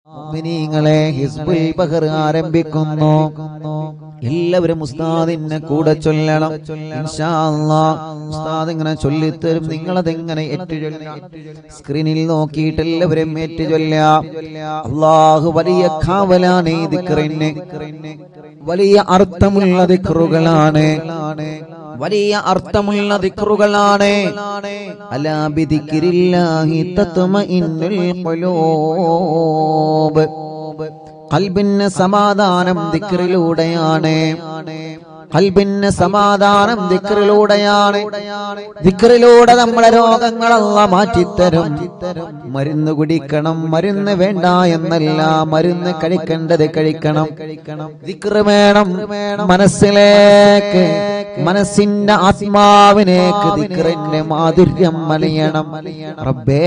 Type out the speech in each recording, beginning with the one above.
മുഅ്മിനീങ്ങളെ ഹിസ്ബുൽ ബഹർ ആരംഭിക്കുന്നു എല്ലാവരും ഉസ്താദിനെ കൂടെ ചൊല്ലണം ഇൻഷാ അല്ലാഹ് ഉസ്താദ് ഇങ്ങനെ ചൊല്ലിത്തരും നിങ്ങളതെങ്ങനെ ഏറ്റുചൊല്ലാം സ്ക്രീനിൽ നോക്കിയിട്ട് എല്ലാവരും ഏറ്റുചൊല്ലാം അള്ളാഹു വലിയ കാവലാണ് ഈ ദിക്റിന് വലിയ അർത്ഥമുള്ള ദിക്റുകളാണ് വലിയ അർത്ഥമുള്ള ദിക്റുകളാണ് അലാ ബിദിക്രില്ലാഹി തത്മഇന്നുൽ ഖുലൂബ് കൽബിന് സമാധാനം ദിക്റിലൂടെയാണ് കൽബിന് സമാധാനം ദിക്റിലൂടെയാണ് ദിക്റിലൂടെ നമ്മളെ രോഗങ്ങളെല്ലാം മാറ്റിത്തരും മരുന്ന് കുടിക്കണം മരുന്ന് വേണ്ട എന്നല്ല മരുന്ന് കഴിക്കേണ്ടത് കഴിക്കണം ദിക്റ് വേണം മനസ്സിലേക്ക് മനസ്സിന്റെ ആത്മാവിനേക്ക് ദിക്റിന്റെ മാധുര്യം മലയണം റബ്ബേ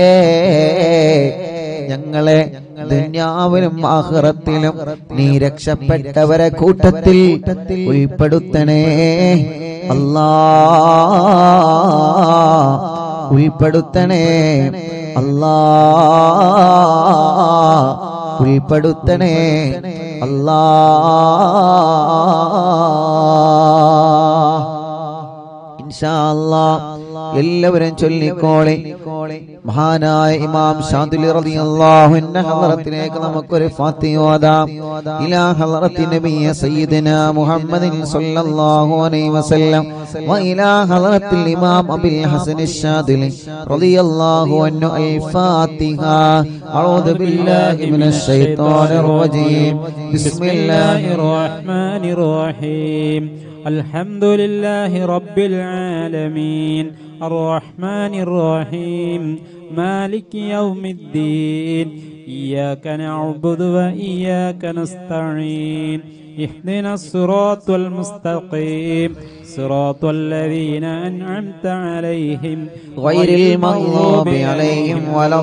ഞങ്ങളെ ദുന്യാവിലും ആഹ്റത്തിലും നീ രക്ഷപ്പെട്ടവരെ കൂട്ടത്തിൽ ഉൾപ്പെടുത്തണേ അല്ലാ ഉൾപ്പെടുത്തണേ അല്ലാ ഉൾപ്പെടുത്തണേ അല്ലാ ഇൻഷാ അല്ലാ എല്ലാവരും ചൊല്ലിക്കോളെ മഹാനായ ഇമാം ഷാദുലി റളിയല്ലാഹു അൻഹു ഹളറത്തിലേക്ക് നമുക്കൊരു ഫാത്തിഹ ഓതാം ഇലാ ഹളറത്തി നബിയ സയ്യിദന മുഹമ്മദിൻ സ്വല്ലല്ലാഹു അലൈഹി വസല്ലം وإلى حضرة الإمام أبي الحسن الشاذلي رضي الله عنه الفاتحة أعوذ بالله من الشيطان الرجيم بسم الله الله الرحمن الرحيم الحمد لله رب العالمين الرحمن الرحيم مالك يوم الدين إياك نعبد وإياك نستعين اهدنا الصراط المستقيم صراط الذين أنعمت عليهم غير المغضوب عليهم ولا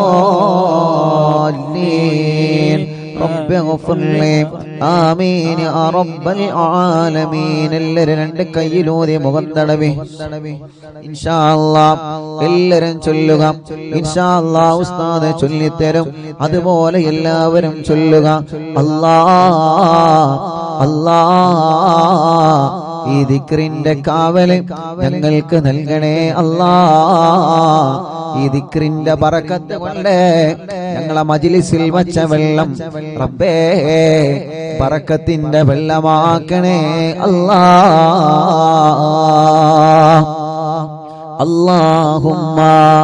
الضالين رب اغفر لي ആമീൻ യാ റബ്ബൽ ആലമീൻ എല്ലാവരും രണ്ട് കയ്യിലൂതി മുഖം തടവി ഇൻഷാ അല്ലാഹ് എല്ലാവരും ചൊല്ലുക ഇൻഷാ അല്ലാഹ് ഉസ്താദ് ചൊല്ലിത്തരും അതുപോലെ എല്ലാവരും ചൊല്ലുക അല്ലാ അല്ലാ ഈ ദിക്റിന്റെ കാവല് ഞങ്ങൾക്ക് നൽകണേ അല്ലാ ഈ ദിക്റിന്റെ പറക്കത്ത് കൊണ്ട് ഞങ്ങളെ മജിലിസിൽ വച്ച വെള്ളം റബ്ബേ പറക്കത്തിന്റെ വെള്ളമാക്കണേ അല്ലാ اللهم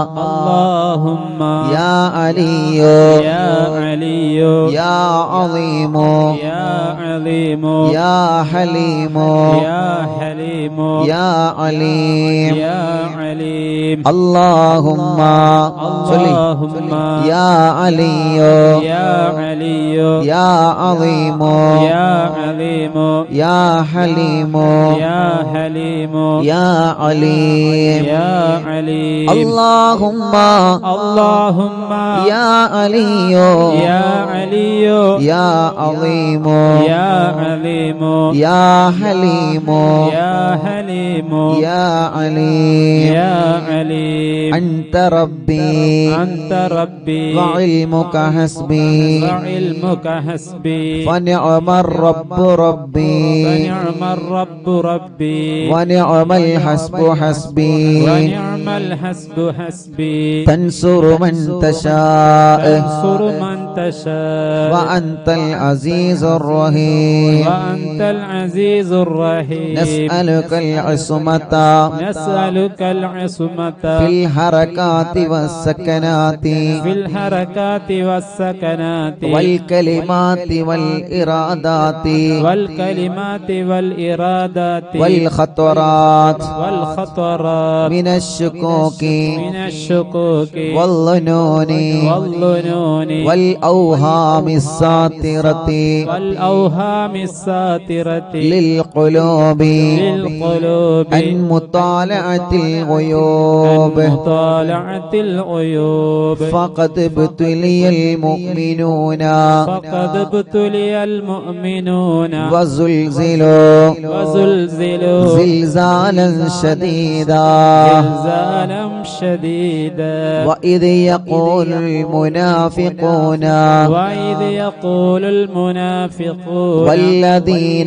اللهم يا علي يا علي يا عظيم يا عليم يا حليم يا حليم يا عليم يا عليم اللهم صل اللهم يا علي يا علي يا عظيم يا عليم يا حليم يا حليم يا عليم يا عليم اللهم اللهم يا علي يا علي يا عظيم يا عليم يا حليم يا حليم يا عليم يا عليم أنت ربي أنت ربي وعلمك حسبي وعلمك حسبي فنعم الرب ربي ونعم الرب ربي ونعم الحسب حسبي ونعم الحسب حسبي تنصر من تشاء تنصر من تشاء وأنت العزيز الرحيم وأنت العزيز الرحيم نسألك العصمة نسألك العصمة في الحركات والسكنات في الحركات والسكنات والكلمات والإرادات والكلمات والإرادات والخطرات والخطرات من الشكوك من الشكوك والظنون والظنون والأوهام الساطرة والأوهام الساترة للقلوب للقلوب عن مطالعة الغيوب مطالعة العيوب فقد ابتلي المؤمنون فقد ابتلي المؤمنون وزلزلوا وزلزلوا زلزالا شديدا زلزالا شديدا وإذ يقول المنافقون وإذ يقول المنافقون والذين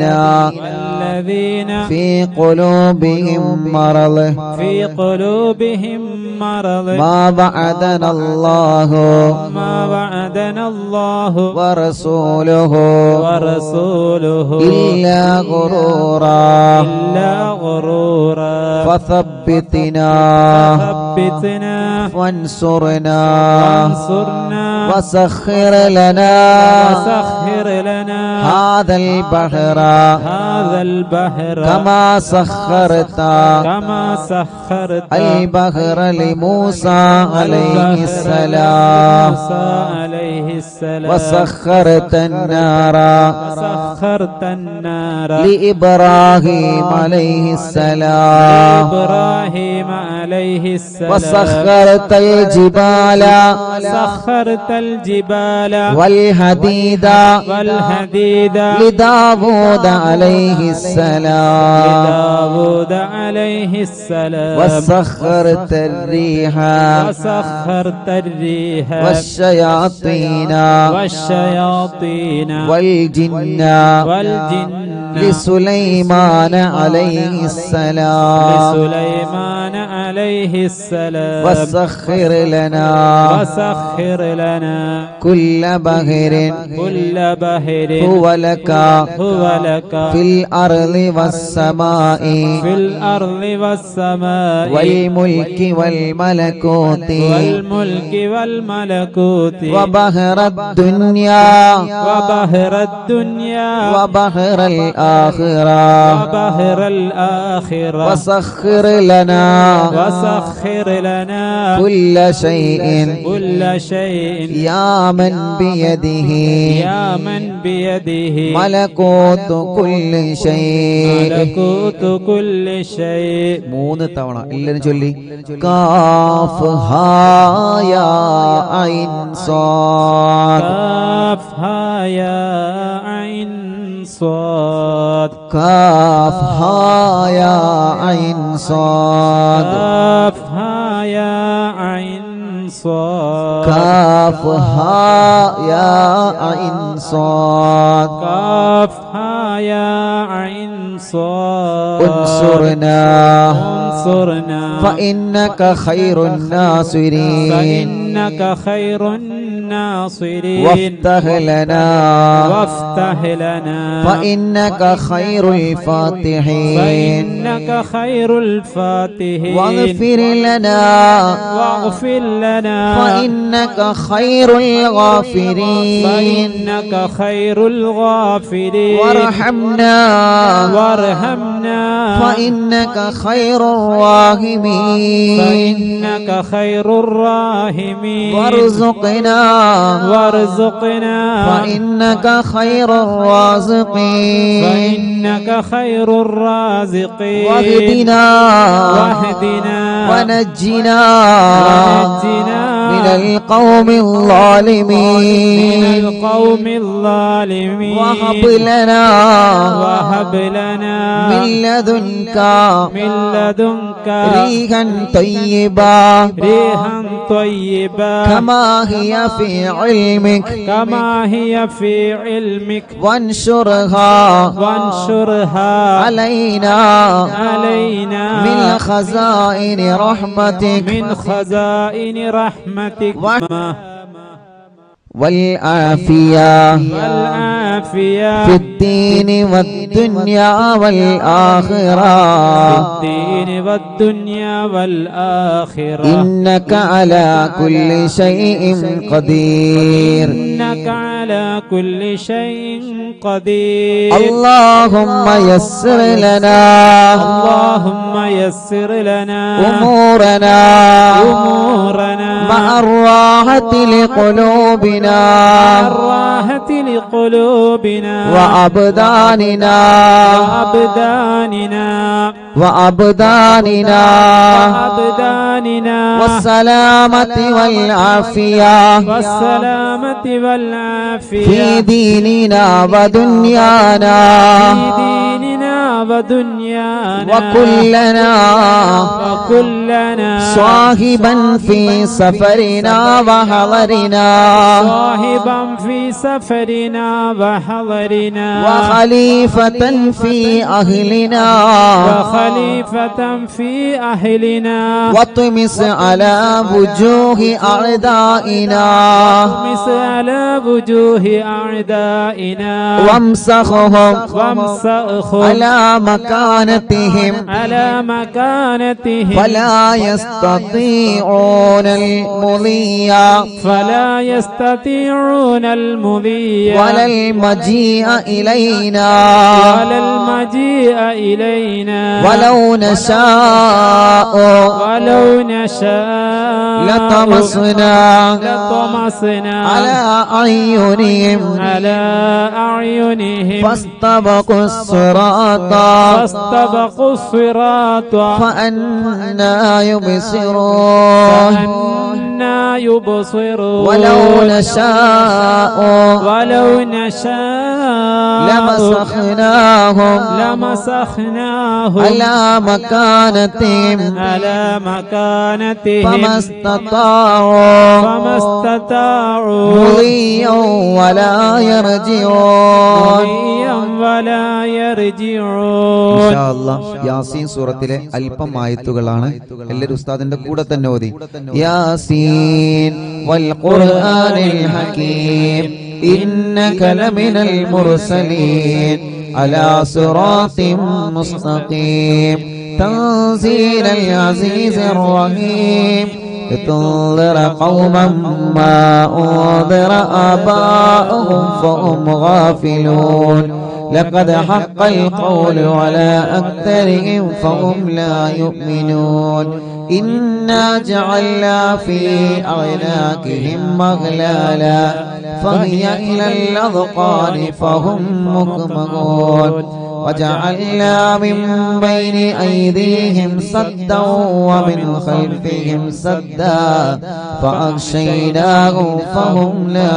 الذين في قلوبهم مرض في قلوبهم مرض ما وعدنا الله ما وعدنا الله ورسوله ورسوله إلا غرورا إلا غرورا فثبتنا ثبتنا وانصرنا وانصرنا وسخر لنا وسخر لنا هذا البحر هذا البحر كما سخرت كما سخرت البحر لموسى عليه السلام موسى عليه السلام وسخرت النار وسخرت النار لإبراهيم عليه السلام إبراهيم عليه السلام وسخرت الجبال وسخرت الجبال والحديد والحديد لداود عليه السلام لداود عليه السلام وسخرت الريح وسخرت الريح والشياطين والشياطين والجن والجن لسليمان عليه السلام لسليمان عليه السلام وسخر لنا وسخر لنا كل بهر كل بهر هو لك هو لك في الأرض والسماء في الأرض والسماء والملك والملكوت والملك والملكوت وبهر الدنيا وبهر الدنيا وبهر الآخرة وبهر الآخرة وسخر لنا وسخر لنا كل شيء كل شيء يا من بيده يا من بيده ملكوت كل شيء ملكوت كل شيء മൂന്ന് തവണ എല്ലാരും ചൊല്ലി കാഫ് ഹായ ഐൻ സ്വാദ് كافها يا عين صاد കാഫ് ഹായ ഐൻ സ്വാദ് كافها يا عين صاد കാഫ് ഹായ ഐൻ സ്വാദ് كافها يا عين صاد انصرنا انصرنا فإنك خير الناصرين فإنك خير الناصرين وافتح لنا وافتح لنا فإنك خير الفاتحين فإنك خير الفاتحين واغفر لنا واغفر لنا فإنك خير الغافرين فإنك خير الغافرين وارحمنا وارحمنا فإنك خير الراحمين فإنك خير الراحمين وارزقنا وارزقنا فإنك خير الرازقين فإنك خير الرازقين واهدنا واهدنا ونجنا ونجنا من القوم من الظالمين القوم الظالمين وهب لنا وهب لنا من لدنك من لدنك ريحا طيبا ريحا طيبا كما هي في علمك كما هي في علمك وانشرها وانشرها علينا علينا من خزائن رحمتك من خزائن رحمتك و- والعافية والعافية في الدين والدنيا والآخرة الدين والدنيا والآخرة إنك على كل شيء قدير إنك على كل شيء قدير اللهم يسر لنا اللهم يسر لنا أمورنا أمورنا مع الراحة لقلوبنا الراحة لقلوبنا وأبداننا وأبداننا وأبداننا وأبداننا والسلامة والعافية والسلامة والعافية في ديننا ودنيانا في ديننا ودنيانا وكلنا وكلنا صاحبا في سفرنا وحضرنا صاحبا في سفرنا وحضرنا وخليفة في أهلنا وخليفة في أهلنا واطمس على وجوه أعدائنا واطمس على وجوه أعدائنا وامسخهم وامسخهم على مكانتهم على مكانتهم فلا يستطيعون المضي فلا يستطيعون المضي ولا المجيء إلينا ولا المجيء إلينا ولو نشاء ولو نشاء لطمسنا لطمسنا على أعينهم على أعينهم فاستبقوا الصراط فاستبقوا الصراط فأنا يبصرون فأنا يبصرون ولو نشاء ولو نشاء لمسخناهم لمسخناهم على مكانتهم على مكانتهم فما استطاعوا فما استطاعوا مضيا ولا يرجعون مضيا ولا يرجعون ഇൻഷാ അല്ലാ, യാസീൻ സൂറത്തിലെ അല്പം ആയത്തുകളാണ് എല്ലാവരും ഉസ്താദിന്റെ കൂടെ തന്നെ ഓതി ياسين والقرآن الحكيم إنك لمن المرسلين على صراط مستقيم تنزيل العزيز الرحيم لتنذر قوما ما أنذر آباؤهم فهم غافلون لقد حق القول على أكثرهم فهم لا يؤمنون إنا جعلنا في أعناقهم مغلالا فهي إلى الأذقان فهم مكمهون وجعلنا من بين أيديهم سدا ومن خلفهم سدا فأغشيناهم فهم لا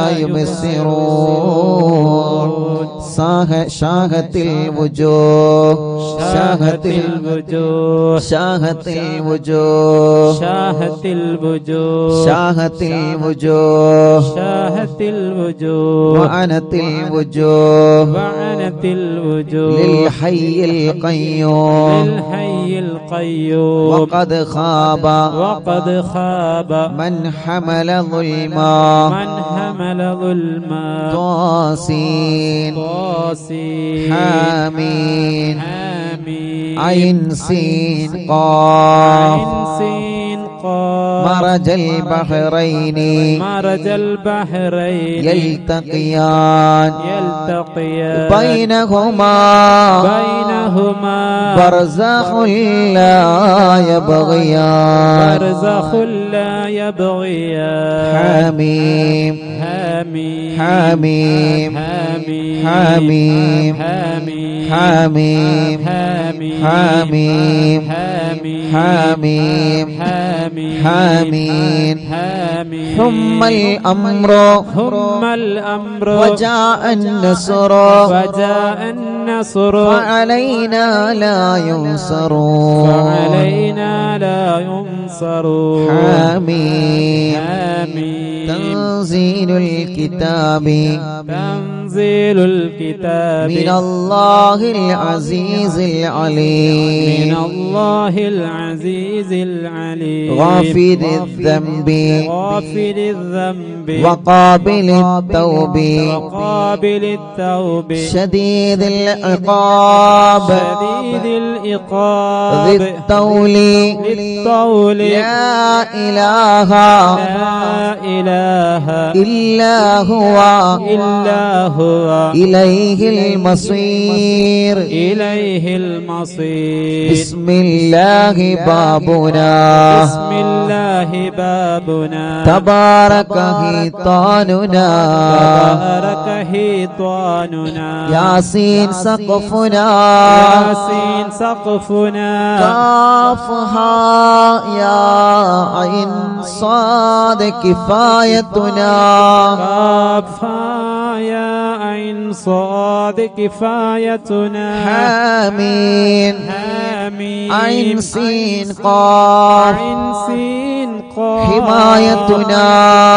يبصرون ساهت شاهت الوجوه شاهت الوجوه شاهت الوجوه شاهت الوجوه شاهت الوجوه شاهت الوجوه وعنت الوجوه وعنت الوجوه للحي القيوم للحي القيوم وقد خاب وقد خاب من حمل ظلما من حمل ظلما طاسين طاسين حامين حامين عين سين قاف عين سين قاف مرج البحرين مرج البحرين يلتقيان يلتقيان بينهما بينهما برزخ لا يبغيان برزخ لا يبغيان حميم حميم حميم حميم حميم حميم حميم حميم حميم حميم حميم حميم حميم حميم ثم الأمر ثم الأمر وجاء النصر وجاء النصر فعلينا لا ينصر فعلينا لا ينصر حميم حميم تنزيل الكتاب تنزيل الكتاب من الله العزيز من العليم الله العزيز العليم غافر الذنب غافر الذنب وقابل التوب وقابل التوب شديد العقاب شديد العقاب ذي الطول للطول لا إله لا إله إلا هو إلا هو إليه المصير إليه المصير بسم الله بابنا بسم الله بابنا تبارك حيطاننا تبارك حيطاننا ياسين سقفنا ياسين سقفنا كافها يا عين صاد كفايتنا كافها يا عين صاد كفايتنا حامين حميم عين سين قاف عين سين قاف حمايتنا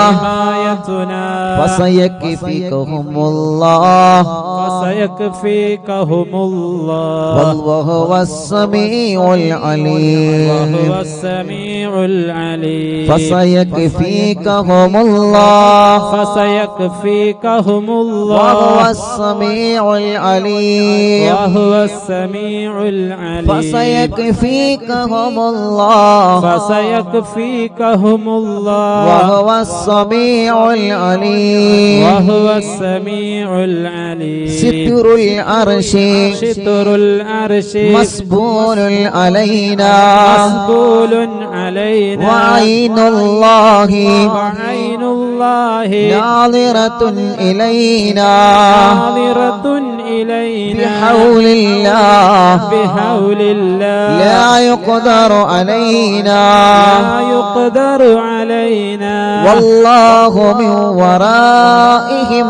حمايتنا فسيكفيكهم الله وسيكفيكهم الله والله هو السميع العليم وهو السميع العليم فسيكفيكهم الله فسيكفيكهم الله وهو السميع العليم وهو السميع العليم فسيكفيكهم الله فسيكفيكهم الله وهو السميع العليم وهو السميع العليم ستر العرش شطر العرش مسبول علينا مسبول علينا وعين الله وعين الله ناظرة إلينا ناظرة إلينا بحول الله بحول الله لا يقدر علينا لا يقدر علينا والله من ورائهم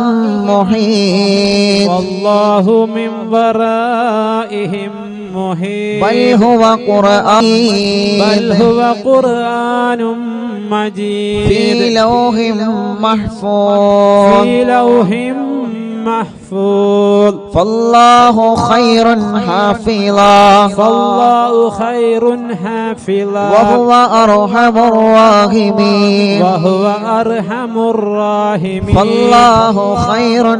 محيط والله من ورائهم محيط بل هو قرآن بل هو قرآن مجيد في لوح محفوظ في لوح محفوظ فالله خير حافظا فالله خير حافظا وهو أرحم الراحمين وهو أرحم الراحمين فالله خير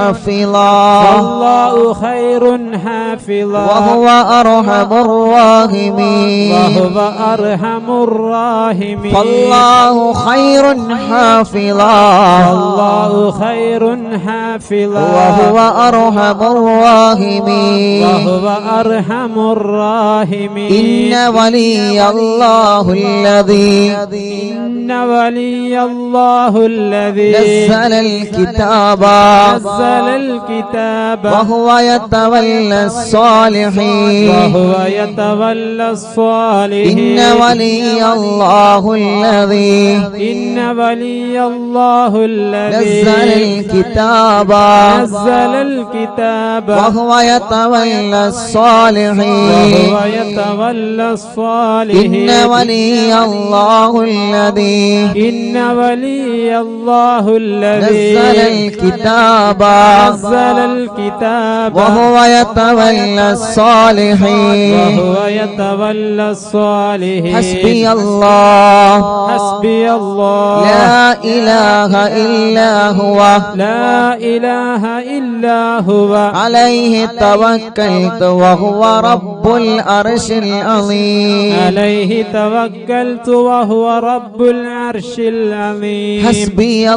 حافظا فالله خير حافظا وهو أرحم الراحمين وهو أرحم الراحمين فالله خير حافظا فالله خير حافظا وهو أرحم الراحمين وهو أرحم الراحمين إن ولي الله الذي إن ولي الله الذي نزل الكتاب نزل الكتاب وهو يتولى الصالحين وهو يتولى الصالحين إن ولي الله الذي إن ولي الله الذي نزل الكتاب نزل الكتاب وهو يتولى الصالحين وهو يتولى الصالحين إن ولي الله الذي إن ولي الله نزل الذي الكتاب نزل الكتاب وهو يتولى الصالحين وهو يتولى الصالحين حسبي الله حسبي الله لا إله إلا هو لا إله إلا هو عليه توكلت وهو رب العرش العظيم عليه توكلت وهو رب العرش العظيم حسبي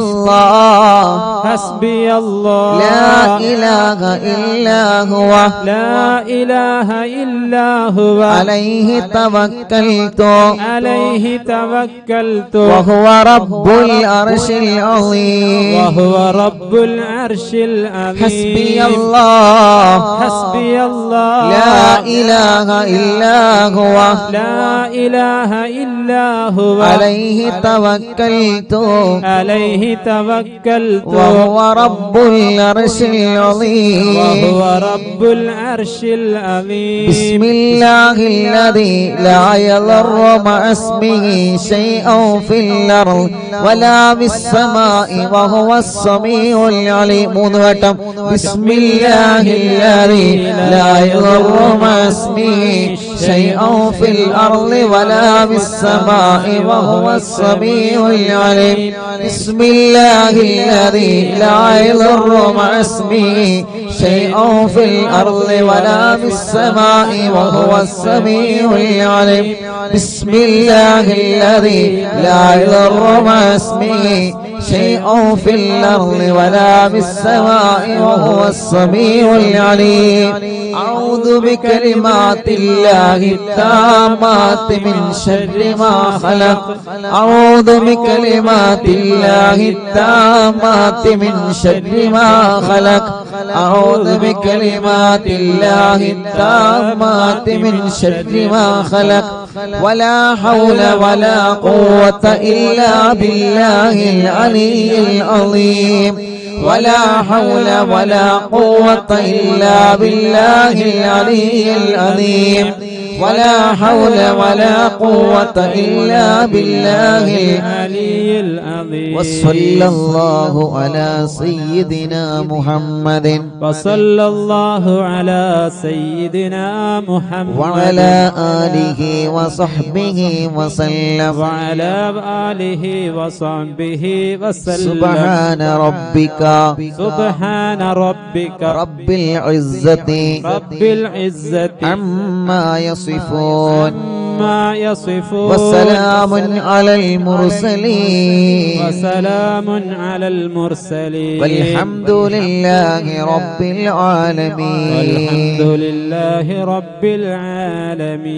الله حسبي الله لا إله إلا هو لا إله إلا هو عليه توكلت عليه توكلت وهو رب العرش العظيم وهو رب العرش العظيم حسبي الله حسبي الله لا إله إلا هو لا إله إلا هو عليه توكلت عليه توكلت وهو رب العرش العظيم وهو رب العرش العظيم بسم الله الذي لا يضر مع اسمه شيء في الأرض ولا في السماء وهو السميع العليم മൂന്നുവട്ടം بسم الله الذي لا يضر مع اسمه شيء في الأرض ولا في السماء وهو السميع العليم بسم الله الذي لا يضر مع اسمه شيء في الأرض ولا في السماء وهو السميع العليم بسم الله الذي لا يضر مع اسمه شيء في الأرض ولا في السماء وهو السميع العليم أعوذ بكلمات الله التامات من شر ما خلق أعوذ بكلمات الله التامات من شر ما خلق أعوذ بكلمات الله التامات من شر ما خلق ولا حول ولا قوة إلا بالله العلي العظيم ولا حول ولا قوة إلا بالله العلي العظيم ولا حول ولا قوة إلا بالله العلي العظيم وصلى الله على سيدنا محمد وصلى الله على سيدنا محمد وعلى آله وصحبه وسلم وعلى آله وصحبه وسلم سبحان ربك سبحان ربك رب العزة رب العزة عما يصفون عما يصفون وسلام على المرسلين وسلام على المرسلين والحمد لله رب العالمين والحمد لله رب العالمين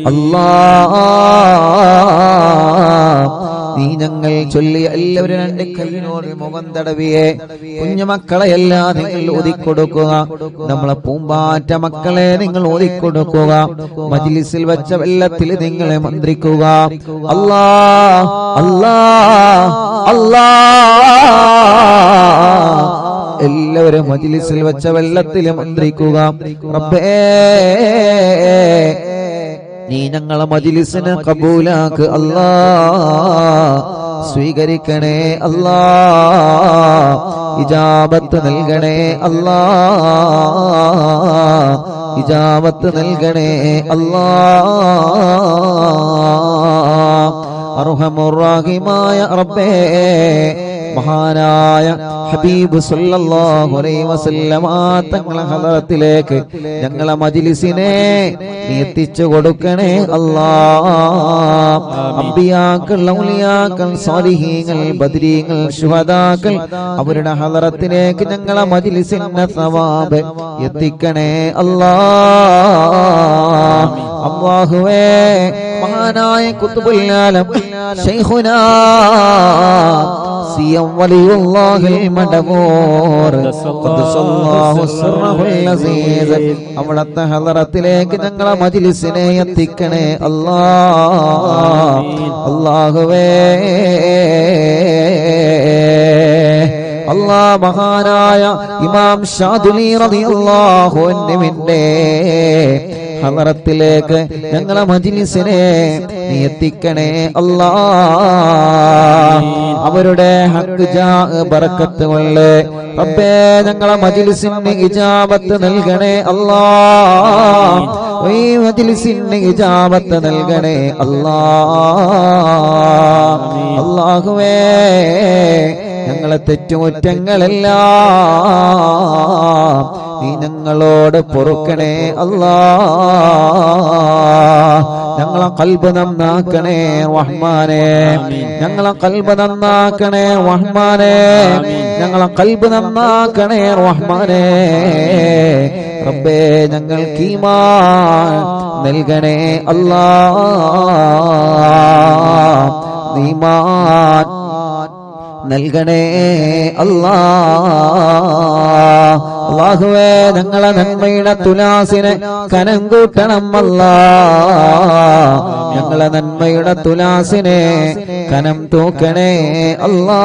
അല്ലാ നീ ഞങ്ങൾ ചൊല്ലിയ എല്ലാവരും രണ്ട് കൈയിനോട് മുഖം തടവിയെ കുഞ്ഞുമക്കളെല്ലാം നിങ്ങൾ ഒതുക്കൊടുക്കുക നമ്മളെ പൂമ്പാറ്റ മക്കളെ നിങ്ങൾ ഒതുക്കൊടുക്കുക മജിലിസിൽ വെച്ച വെള്ളത്തിൽ നിങ്ങളെ മന്ത്രിക്കുക അല്ലാ അല്ലാ അല്ലാ എല്ലാവരും മജിലിസിൽ വെച്ച വെള്ളത്തിൽ മന്ത്രിക്കുക റബ്ബേ നീ ഞങ്ങളെ മജിലിസിന് കബൂലാക്ക് അല്ലാ സ്വീകരിക്കണേ അല്ലാ ഇജാബത്ത് നൽകണേ അല്ലാ ഇജാബത്ത് നൽകണേ അല്ലാ അർഹമുറാഹിമായ റബ്ബേ മഹാനായ ഹബീബ് സല്ലല്ലാഹു അലൈഹി വസല്ലമ തങ്ങളെ ഹദറത്തിലേക്ക് ഞങ്ങളെ മജ്ലിസിനെ നീ എത്തിച്ചു കൊടുക്കണേ അല്ലാ അമ്പിയാക്കൾ ഔലിയാക്കൾ സ്വാലിഹീങ്ങൾ ബദരീങ്ങൾ ശുഹദാക്കൾ അവരുടെ ഹദറത്തിലേക്ക് ഞങ്ങളെ മജ്ലിസിന്റെ സവാബ് എത്തിക്കണേ അല്ലാ അല്ലാഹുവേ മഹാനായ കുത്തുബുല്ലാലം ശൈഖുനാ സിയം വലിയുള്ളാഹിൽ മടവൂർ ഖദ്ദസല്ലാഹു സിർറഹുൽ അസീസ് അവിടത്തെ ഹദറത്തിലേക്ക് ഞങ്ങളെ മജ്ലിസിനെ എത്തിക്കണേ അല്ലാ അല്ലാഹുവേ അല്ലാ മഹാനായ ഇമാം ഷാദുലി റളിയല്ലാഹു അൻഹുവിന്റെ ഹലറത്തിലേക്ക് ഞങ്ങളെ മജിലിസിനെ നീ എത്തിക്കണേ അല്ലാ അവരുടെ ഹക്ക് ജാ ബറക്കത്ത് കൊണ്ട് റബ്ബേ ഞങ്ങളെ മജിലിസിന് ഇജാബത്ത് നൽകണേ അല്ലാ ഈ മജിലിസിന് ഇജാബത്ത് നൽകണേ അല്ലാ അല്ലാഹുവേ ഞങ്ങളെ തെറ്റുമുറ്റങ്ങളെല്ലാം നീ ഞങ്ങളോട് പൊറുക്കണേ അല്ലാ ഞങ്ങളെ കൽബ് നന്നാക്കണേ റഹ്മാനെ ഞങ്ങളെ കൽബ് നന്നാക്കണേ റഹ്മാനെ ഞങ്ങളെ കൽബ് നന്നാക്കണേ റഹ്മാനെ റബ്ബേ ഞങ്ങൾക്ക് ഈമാൻ നൽകണേ അല്ലാ ഈമാൻ നൽകണേ അല്ലാ അള്ളാഹുവേ ഞങ്ങളെ നന്മയുടെ തുലാസിനെ കനം കൂട്ടണം അല്ലാ ഞങ്ങളെ നന്മയുടെ തുലാസിനെ കനം തൂക്കണേ അല്ലാ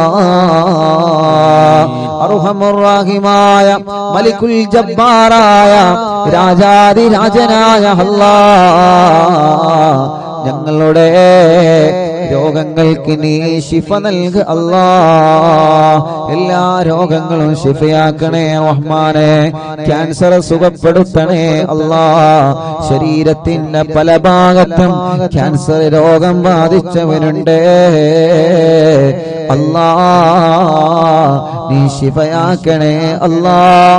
അർഹമുറാഹിമായ മലിക്കുൽ ജബ്ബാറായ രാജാതിരാജനായ അല്ലാ ഞങ്ങളുടെ രോഗങ്ങൾക്ക് നീ ശിഫ നൽക അല്ലാ എല്ലാ രോഗങ്ങളും ശിഫയാക്കണേ റഹ്മാനെ ക്യാൻസർ സുഖപ്പെടുത്തണേ അല്ലാ ശരീരത്തിന്റെ പല ഭാഗത്തും ക്യാൻസർ രോഗം ബാധിച്ചവനുണ്ട് അല്ലാ നീ ശിഫയാക്കണേ അല്ലാ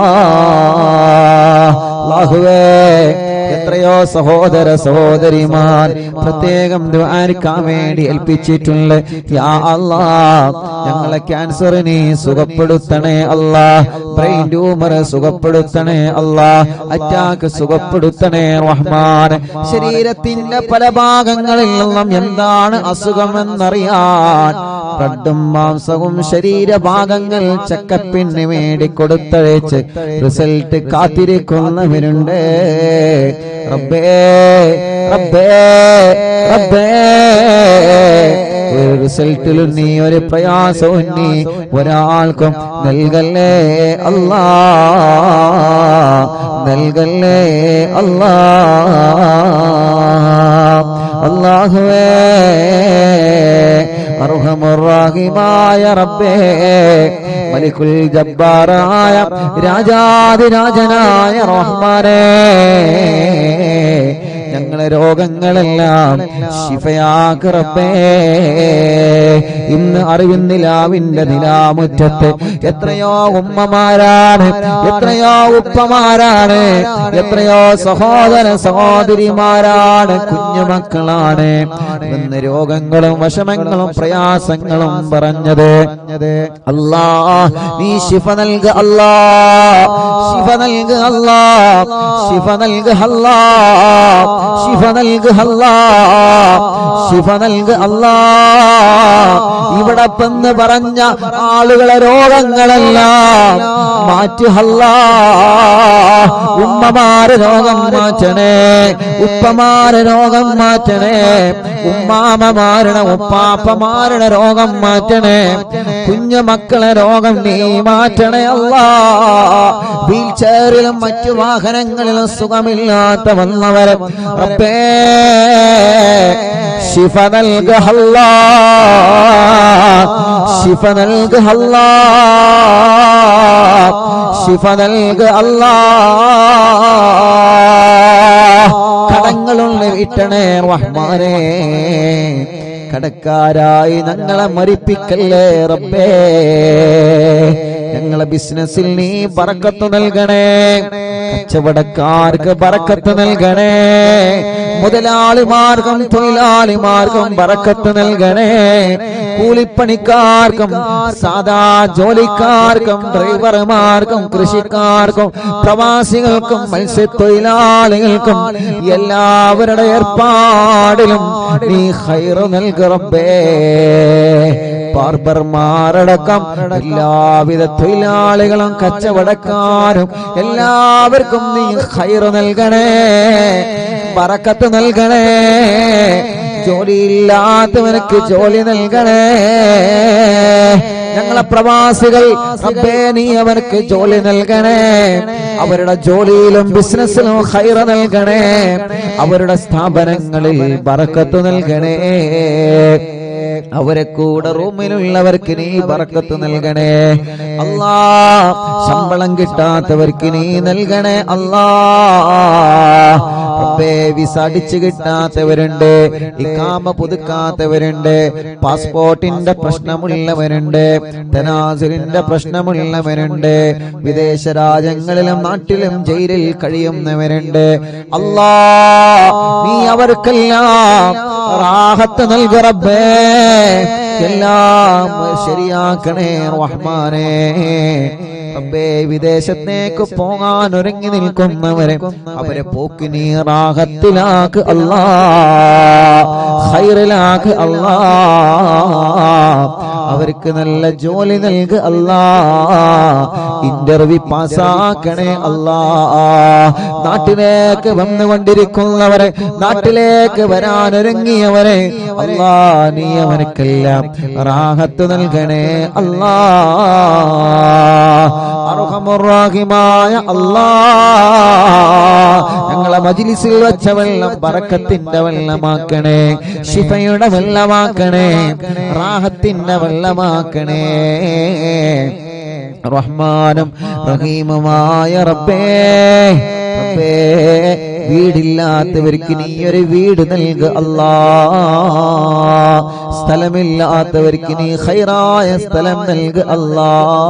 അല്ലാഹുവേ എത്രയോ സഹോദര സഹോദരിമാർ പ്രത്യേകം ദ്വാരിക്കാൻ വേണ്ടി ഏൽപ്പിച്ചിട്ടുണ്ട് യാ അല്ലാ ഞങ്ങളെ ക്യാൻസർ നീ സുഖപ്പെടുത്തണേ അല്ലാ ബ്രെയിൻ ട്യൂമർ സുഖപ്പെടുത്തണേ അല്ലാ അറ്റാക്ക് സുഖപ്പെടുത്തണേ റഹ്മാൻ ശരീരത്തിന്റെ പല ഭാഗങ്ങളിൽ നിന്നും എന്താണ് അസുഖമെന്നറിയാൻ ബ്ലഡും മാംസവും ശരീരഭാഗങ്ങൾ ചെക്കപ്പിന് വേണ്ടി കൊടുത്തഴച്ച് റിസൾട്ട് കാത്തിരിക്കുന്നവരുണ്ട് റബ്ബേ റബ്ബേ റബ്ബേ ഒരു റിസൾട്ടിലും നീ ഒരു പ്രയാസവും നീ ഒരാൾക്കും നൽകല്ലേ അല്ലാ നൽകല്ലേ അല്ലാ അല്ലാഹുവേ അർഹമുറാഹിമായ റബ്ബേ മലിക്കുൽ ജബ്ബാറായ രാജാതിരാജനായ റഹ്മാനേ ഞങ്ങളെ രോഗങ്ങളെല്ലാം ശിഫയാക്ക് റബ്ബേ ഇന്ന് അറിവിന്നിലാവിന്റെ നിലാമുറ്റത്ത് എത്രയോ ഉമ്മമാരാണ് എത്രയോ ഉപ്പമാരാണ് എത്രയോ സഹോദര സഹോദരിമാരാണ് കുഞ്ഞുമക്കളാണ് ഇന്ന് രോഗങ്ങളും വിഷമങ്ങളും പ്രയാസങ്ങളും പറഞ്ഞത് അല്ലാ നീ ശിഫ നൽക അല്ലാ ശിഫ നൽക അല്ലാ ശിഫ നൽക അല്ലാ ശിഫ നൽക അല്ലാ ശിഫ നൽക അല്ലാ ഇവിടെ പെന്ന് പറഞ്ഞ ആളുകളെ രോഗങ്ങളെല്ലാം മാറ്റുഹല്ല ഉമ്മമാരെ രോഗം മാറ്റണേ ഉപ്പമാരെ രോഗം മാറ്റണേ ഉമ്മാമമാരുടെ ഉപ്പാപ്പമാരുടെ രോഗം മാറ്റണേ കുഞ്ഞു മക്കളെ രോഗം നീ മാറ്റണേ അല്ല വീൽ ചെയറിലും മറ്റു വാഹനങ്ങളിലും സുഖമില്ലാത്ത വന്നവരെ റബ്ബേ ശിഫ നൽകഹല്ല ശിഫ നൽകഹല്ല ശിഫ നൽക അല്ലാ കടങ്ങളുള്ള വിട്ടണേ റഹ്മാനേ കടക്കാരായി ഞങ്ങളെ മരിപ്പിക്കല്ലേ റബ്ബേ ഞങ്ങളെ ബിസിനസ്സിൽ നീ പറക്കത്ത് നൽകണേ കച്ചവടക്കാർക്ക് പറക്കത്ത് നൽകണേ മുതലാളിമാർക്കും തൊഴിലാളിമാർക്കും പറക്കത്ത് നൽകണേ കൂലിപ്പണിക്കാർക്കും സാധാ ജോലിക്കാർക്കും ഡ്രൈവർമാർക്കും കൃഷിക്കാർക്കും പ്രവാസികൾക്കും മത്സ്യത്തൊഴിലാളികൾക്കും എല്ലാവരുടെ ഏർപ്പാടിലും നീ ഹൈറ് നൽകറബേ ബാർബർമാരടക്കം എല്ലാവിധ തൊഴിലാളികളും കച്ചവടക്കാരും എല്ലാവർക്കും നീ ഹൈറ് നൽകണേ പറക്കത്ത് നൽകണേ ജോലിയില്ലാത്തവനക്ക് ജോലി നൽകണേ ഞങ്ങളെ പ്രവാസികൾ റബ്ബേ നീ അവർക്ക് ജോലി നൽകണേ അവരുടെ ജോലിയിലും ബിസിനസ്സിലും ഹൈറ നൽകണേ അവരുടെ സ്ഥാപനങ്ങളിൽ ബറക്കത്ത് നൽകണേ അവരെ കൂടെ റൂമിലുള്ളവർക്ക് നീ ബറക്കത്ത് നൽകണേ അല്ലാ ശമ്പളം കിട്ടാത്തവർക്ക് നീ നൽകണേ അല്ലാ റബ്ബേ വിസ അടിച്ചു കിട്ടാത്തവരുണ്ട് ഇക്കാമ പുതുക്കാത്തവരുണ്ട് പാസ്പോർട്ടിന്റെ പ്രശ്നമുള്ളവരുണ്ട് തനാസുലിന്റെ പ്രശ്നമുള്ളവരുണ്ട് വിദേശ രാജ്യങ്ങളിലും നാട്ടിലും ജയിലിൽ കഴിയുന്നവരുണ്ട് അല്ലാ നീ അവർക്കെല്ലാം റാഹത്ത് നൽകു റബ്ബേ എല്ലാം ശരിയാക്കണേ റഹ്മാനേ റബ്ബേ വിദേശത്തേക്ക് പോകാൻ ഒരുങ്ങി നിൽക്കുന്നവരെ അവരെ പോക്ക് നീ റാഹത്തിലാക്ക് അല്ലാ ഹൈറിലാക്ക് അല്ലാ അവർക്ക് നല്ല ജോലി നൽകു അല്ലാ ഇന്റർവ്യൂ പാസ്സാക്കണേ അല്ലാ നാട്ടിലേക്ക് വന്നുകൊണ്ടിരിക്കുന്നവരെ നാട്ടിലേക്ക് വരാനൊരുങ്ങിയവരെ അല്ലാ നീ അവനക്കെല്ലാം റാഹത്ത് നൽകണേ അല്ലാ അർഹമുറാഹിമായ അല്ലാ ഞങ്ങളെ മജിലിസിൽ വെച്ച വെള്ളം ബറക്കത്തിന്റെ വെള്ളമാക്കണേ ശിഫയുടെ വെള്ളമാക്കണേ റാഹത്തിന്റെ വെള്ളമാക്കണേ റഹ്മാനും റഹീമുമായ റബ്ബേ റബ്ബേ വീടില്ലാത്തവർക്ക് നീ ഒരു വീട് നൽക അല്ലാ സ്ഥലമില്ലാത്തവർക്ക് നീ ഹൈറായ സ്ഥലം നൽക അല്ലാ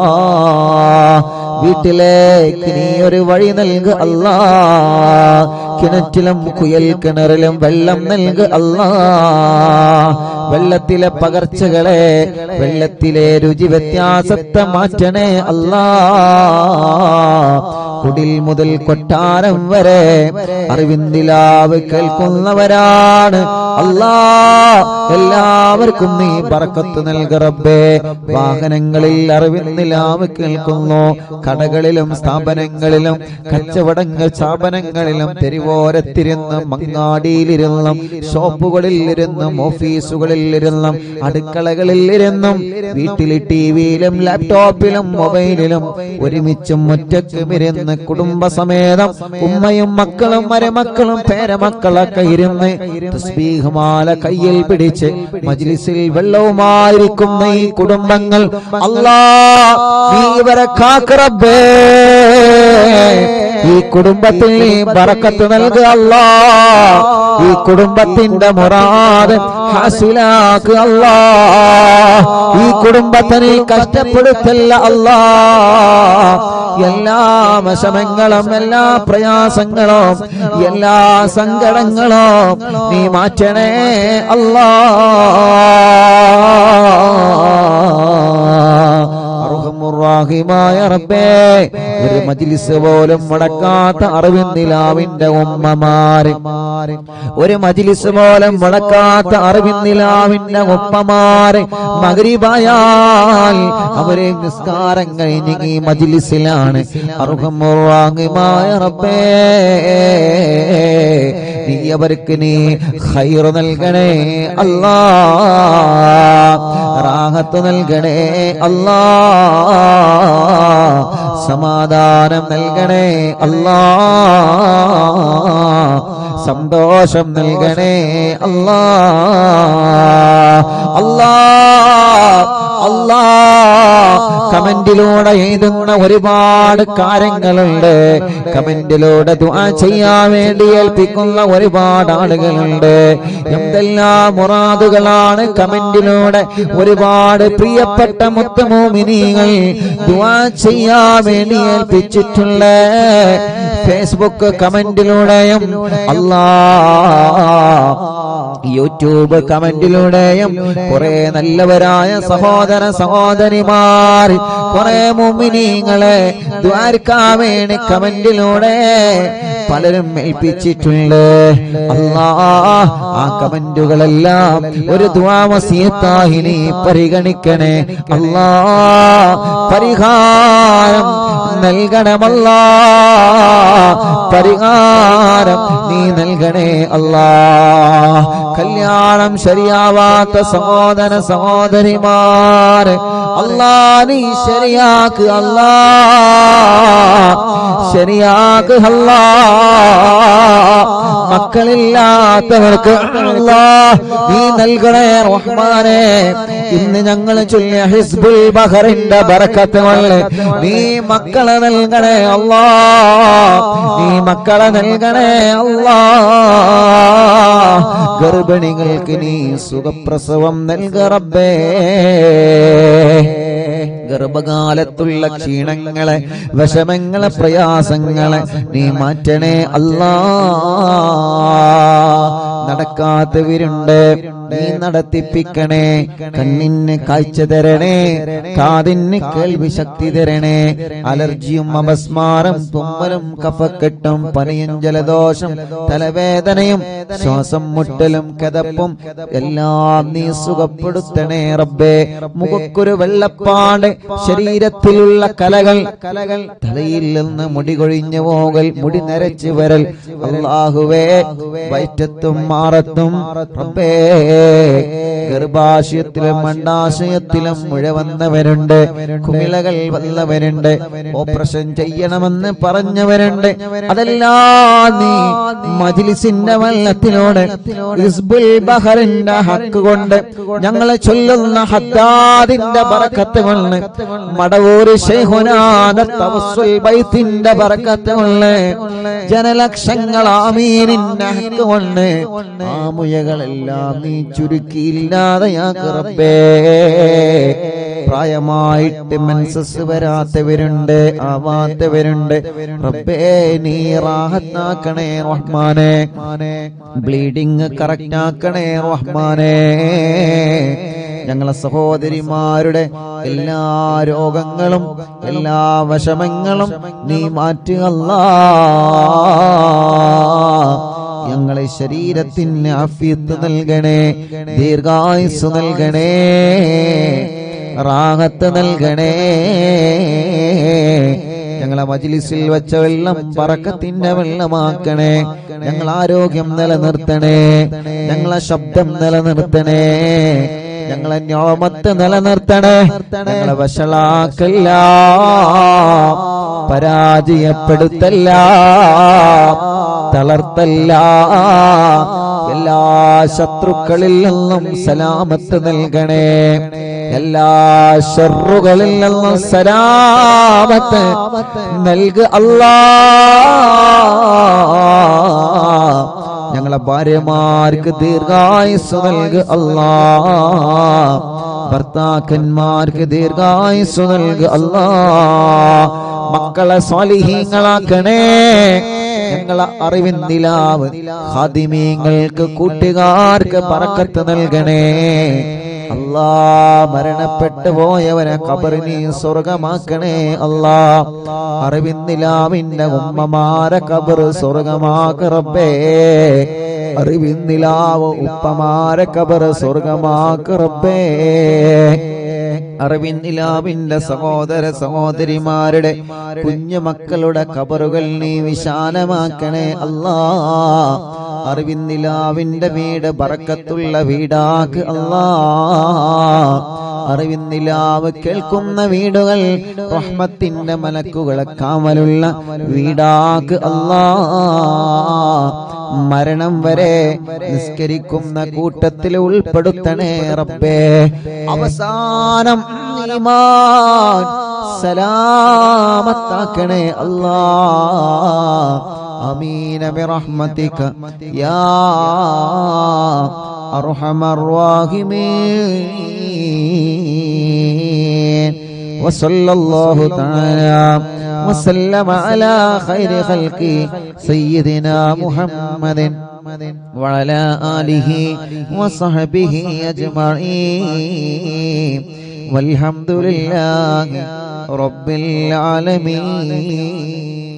വീട്ടിലേക്ക് നീ ഒരു വഴി നൽക അല്ലാ കിണറ്റിലും കുയൽ കിണറിലും വെള്ളം നൽക അല്ലാ വെള്ളത്തിലെ പകർച്ചകളെ വെള്ളത്തിലെ രുചി വ്യത്യാസത്തെ മാറ്റണേ അല്ലാ കുടിൽ മുതൽ കൊട്ടാരം വരെ അറിവിന്ദിലാവ് കേൾക്കുന്നവരാണ് അല്ലാ എല്ലാവർക്കും നീ ബറക്കത്ത് നൽക റബ്ബേ വാഹനങ്ങളിൽ അറിവിന്ദിലാവ് കേൾക്കുന്നു കടകളിലും സ്ഥാപനങ്ങളിലും കച്ചവടങ്ങൾ സ്ഥാപനങ്ങളിലും തെരുവോരത്തിരുന്നും മങ്ങാടിയിലിരുന്നും ഷോപ്പുകളിൽ ഇരുന്നും ഓഫീസുകളിൽ ഇരുന്നും അടുക്കളകളിൽ ഇരുന്നും വീട്ടിലെ ടിവിയിലും ലാപ്ടോപ്പിലും മൊബൈലിലും ഒരുമിച്ചും ഒറ്റക്കും ഇരുന്ന് കുടുംബസമേതം ഉമ്മയും മക്കളും മരുമക്കളും പേരമക്കളൊക്കെ ഇരുന്ന് തസ്ബീഹുമാല കയ്യിൽ പിടിച്ച് മജ്ലിസിൽ വെള്ളവുമായിരിക്കുന്ന ഈ കുടുംബങ്ങൾ അല്ലാ നീ ഇവരെ കാക്കറബേ ഈ കുടുംബത്തിൽ നീ ബറക്കത്ത് നൽകുക അല്ലാ ഈ കുടുംബത്തിന്റെ മുറാദ് ഹാസിലാക്കുക അല്ലാ ഈ കുടുംബത്തെ നീ കഷ്ടപ്പെടുത്തല്ല അല്ലാ എല്ലാ വിഷമങ്ങളും എല്ലാ പ്രയാസങ്ങളും എല്ലാ സങ്കടങ്ങളും നീ മാറ്റണേ അല്ലാ അർഹമുറാഹിമായ റബ്ബേ ഒരു മജിലിസ് പോലും മുടക്കാത്ത അറിവിന്ദിലാവിന്റെ ഉമ്മമാര് ഒരു മജിലിസ് പോലും മുടക്കാത്ത അറിവിന്ദിലാവിന്റെ ഉപ്പമാര് മകരിബായാൽ അവരെ നിസ്കാരം കഴിഞ്ഞ് ഈ മജിലിസിലാണ് അർഹമുറാഹിമായ റബ്ബേ നീ അവർക്ക് നീ ഖൈർ നൽകണേ അല്ലാ റാഹത്ത് നൽകണേ അല്ലാ സമാധാനം നൽകണേ അല്ലാ സന്തോഷം നൽകണേ അല്ലാ അല്ലാ അല്ലാ കമന്റിലൂടെ എഴുതുന്ന ഒരുപാട് കാര്യങ്ങളുണ്ട് കമന്റിലൂടെ ദുആ ചെയ്യാൻ വേണ്ടി ഏൽപ്പിക്കുന്ന ഒരുപാട് ആളുകളുണ്ട് എന്തെല്ലാം മുറാദുകളാണ് കമന്റിലൂടെ ഒരുപാട് പ്രിയപ്പെട്ട മുത്തമോമിനികൾ ദുആ ചെയ്യാൻ വേണ്ടി ഏൽപ്പിച്ചിട്ടുള്ള ഫേസ്ബുക്ക് കമന്റിലൂടെയും അല്ലാ യൂട്യൂബ് കമന്റിലൂടെയും കുറെ നല്ലവരായ സഹോദര സഹോദരിമാർ കുറെ മുമിനീങ്ങളെ ദ്വാരക്കാൻ വേണ്ടി കമന്റിലൂടെ പലരും ഏൽപ്പിച്ചിട്ടുണ്ട് അല്ലാ ആ കമന്റുകളെല്ലാം ഒരു ദ്വാമസിയത്തായി നീ പരിഗണിക്കണേ അല്ലാ പരിഹാരം നൽകണമല്ലാ പരിഹാരം നീ നൽകണേ അല്ലാ കല്യാണം ശരിയാവാത്ത സഹോദര സഹോദരിമാർ അല്ലാ നീ ശരിയാക്ക് അല്ലാ ശരിയാക്ക് അല്ലാ മക്കളില്ലാത്തവർക്ക് അല്ലാ നീ നൽകണേ റഹ്മാനെ ഇന്ന് ഞങ്ങൾ ചൊല്ലിയ ഹിസ്ബുൽ ബഹറിന്റെ ബറക്കത്ത് കൊണ്ട് നീ മക്കളെ നൽകണേ അല്ലാ നീ മക്കളെ നൽകണേ അല്ലാ ഗർഭിണികൾക്ക് നീ സുഖപ്രസവം നൽക റബ്ബേ ഗർഭകാലത്തുള്ള ക്ഷീണങ്ങളെ വിഷമങ്ങളെ പ്രയാസങ്ങളെ നീ മാറ്റണേ അല്ലാ നടക്കാത്തവരുണ്ട് നീ നടത്തിപ്പിക്കണേ കണ്ണിന് കാഴ്ച തരണേ കാതിന് കേൾവി ശക്തി തരണേ അലർജിയും അപസ്മാരം തുമ്മലും കഫക്കെട്ടും പനിയും ജലദോഷം തലവേദനയും ശ്വാസം മുട്ടലും കതപ്പും എല്ലാം നീ സുഖപ്പെടുത്തണേ റബ്ബേ മുഖക്കൊരു വെള്ളപ്പാട് ശരീരത്തിലുള്ള കലകൾ കലകൾ തലയിൽ നിന്ന് മുടി കൊഴിഞ്ഞു പോകൽ മുടി നരച്ചു വരൽ അള്ളാഹുവേ വയറ്റത്തും മാറത്തും റബ്ബേ ഗർഭാശയത്തിലും മണ്ടാശയത്തിലും മുഴ വന്നവരുണ്ട് കുമിളകൾ വന്നവരുണ്ട് ഓപ്പറേഷൻ ചെയ്യണമെന്ന് പറഞ്ഞവരുണ്ട് അതെല്ലാം നീ മജിലിസിന്റെ വെള്ളത്തിനോട് ഇസ്ബുൽ ബഹറിന്റെ ഹക്ക് കൊണ്ട് ഞങ്ങളെ ചൊല്ലുന്ന ഹദ്ദാദിന്റെ ബറക്കത്ത് കൊണ്ട് മടവൂര് ശൈഹുനാദ തവസ്സുൽ ബൈത്തിന്റെ ബറക്കത്ത് കൊണ്ട് ജനലക്ഷങ്ങൾ ആമീനിന്റെ ഹക്ക് കൊണ്ട് ആമുയകളെല്ലാം നീ ചുരുക്കിയില്ലാതെയാക്ക് റബ്ബേ പ്രായമായിട്ട് മെൻസസ് വരാത്തവരുണ്ട് ആവാത്തവരുണ്ട് റബ്ബേ നീ റാഹത്താക്കണേ റഹ്മാനെ ബ്ലീഡിങ് കറക്റ്റ് ആക്കണേ റഹ്മാനെ ഞങ്ങളെ സഹോദരിമാരുടെ എല്ലാ രോഗങ്ങളും എല്ലാ വിഷമങ്ങളും നീ മാറ്റുകല്ലാ ഞങ്ങളെ ശരീരത്തിന് അഫ്യത്ത് നൽകണേ ദീർഘായുസ് നൽകണേ റാഹത്ത് നൽകണേ ഞങ്ങളെ മജിലിസിൽ വെച്ച വെള്ളം പറക്കത്തിന്റെ വെള്ളമാക്കണേ ഞങ്ങൾ ആരോഗ്യം നിലനിർത്തണേ ഞങ്ങളെ ശബ്ദം നിലനിർത്തണേ ഞങ്ങളെ ഞാമത്ത് നിലനിർത്തണേ ഞങ്ങളെ വഷളാക്കല്ല പരാജയപ്പെടുത്തല്ല തളർത്തല്ല എല്ലാ ശത്രുക്കളിൽ നിന്നും സലാമത്ത് നൽകണേ എല്ലാ ഷെറുകളിൽ നിന്നും സലാമത്ത് നൽക അല്ലാ ഞങ്ങളെ ഭാര്യമാർക്ക് ദീർഘായുസ് നൽക അല്ലാ ഭർത്താക്കന്മാർക്ക് ദീർഘായുസ് നൽക അല്ലാ മക്കളെ സ്വാലിഹീങ്ങളാക്കണേ ഞങ്ങളെ അറിവിൻ നിലാവ് ഹാദിമീങ്ങൾക്ക് കൂട്ടുകാർക്ക് പറക്കത്ത് നൽകണേ അല്ലാ മരണപ്പെട്ടു പോയവനെ കബറിനി സ്വർഗമാക്കണേ അല്ലാ അറിവിൻ നിലാവിന്റെ ഉമ്മമാരെ കബർ സ്വർഗമാക്ക റബ്ബേ അറിവിൻ നിലാവ് ഉപ്പമാരെ കബർ സ്വർഗമാക്ക റബ്ബേ അറിവിൻ നിലാവിന്റെ സഹോദര സഹോദരിമാരുടെ കുഞ്ഞു മക്കളുടെ കബറുകൾ നീ വിശാലമാക്കണേ അല്ലാ അറിവിൻ നിലാവിന്റെ വീട് ബറക്കത്തുള്ള വീടാക്ക് അല്ലാ അറിവിൻ നിലാവ് കേൾക്കുന്ന വീടുകൾ റഹ്മത്തിന്റെ മലക്കുകളെ കാമലുള്ള വീടാക്ക് അല്ലാ മരണം വരെ നിസ്കരിക്കുന്ന കൂട്ടത്തിൽ ഉൾപ്പെടുത്തണേ റബ്ബേ അവസാനം ഈമാൻ സലാമത്താക്കണേ അല്ലാ അമീന ബിറഹ്മതിക യാ അർഹമർ റാഹിമീൻ وصلى الله تعالى وسلم على خير خلقه سيدنا محمد وعلى آله وصحبه أجمعين والحمد لله رب العالمين